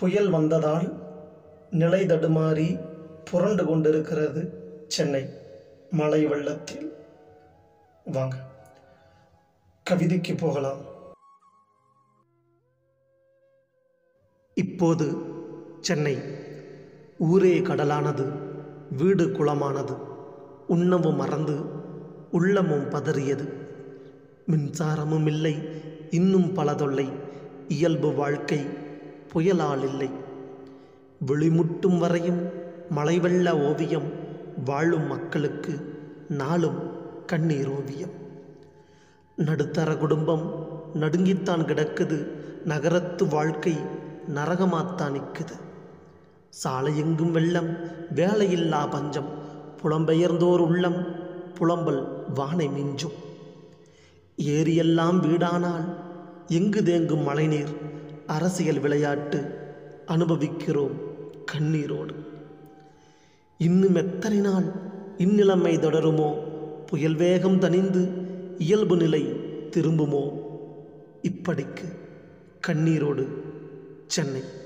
புயல் வந்ததால் நிலை தடுமாறி புரண்டு கொண்டிருக்கிறது சென்னை மழை வெள்ளத்தில் வாங்க கவிதைக்கு போகலாம் இப்போது சென்னை ஊரே கடலானது வீடு குளமானது உண்ணவும் மறந்து உள்ளமும் பதறியது மின்சாரமும் இல்லை இன்னும் பல தொல்லை இயல்பு வாழ்க்கை புயலால் இல்லை விழிமுட்டும் வரையும் மழை வெள்ள ஓவியம் வாழும் மக்களுக்கு நாளும் கண்ணீர் ஓவியம் நடுத்தர குடும்பம் நடுங்கித்தான் கிடக்குது நகரத்து வாழ்க்கை நரகமாத்தான் நிற்குது சாலையெங்கும் வெள்ளம் வேலையில்லா பஞ்சம் புலம்பெயர்ந்தோர் உள்ளம் புலம்பல் வானை மிஞ்சும் ஏரியெல்லாம் வீடானால் எங்கு தேங்கும் மழைநீர் அரசியல் விளையாட்டு அனுபவிக்கிறோம் கண்ணீரோடு இன்னும் எத்தனை நாள் இந்நிலைமை தொடருமோ புயல் வேகம் தணிந்து இயல்பு நிலை திரும்புமோ இப்படிக்கு கண்ணீரோடு சென்னை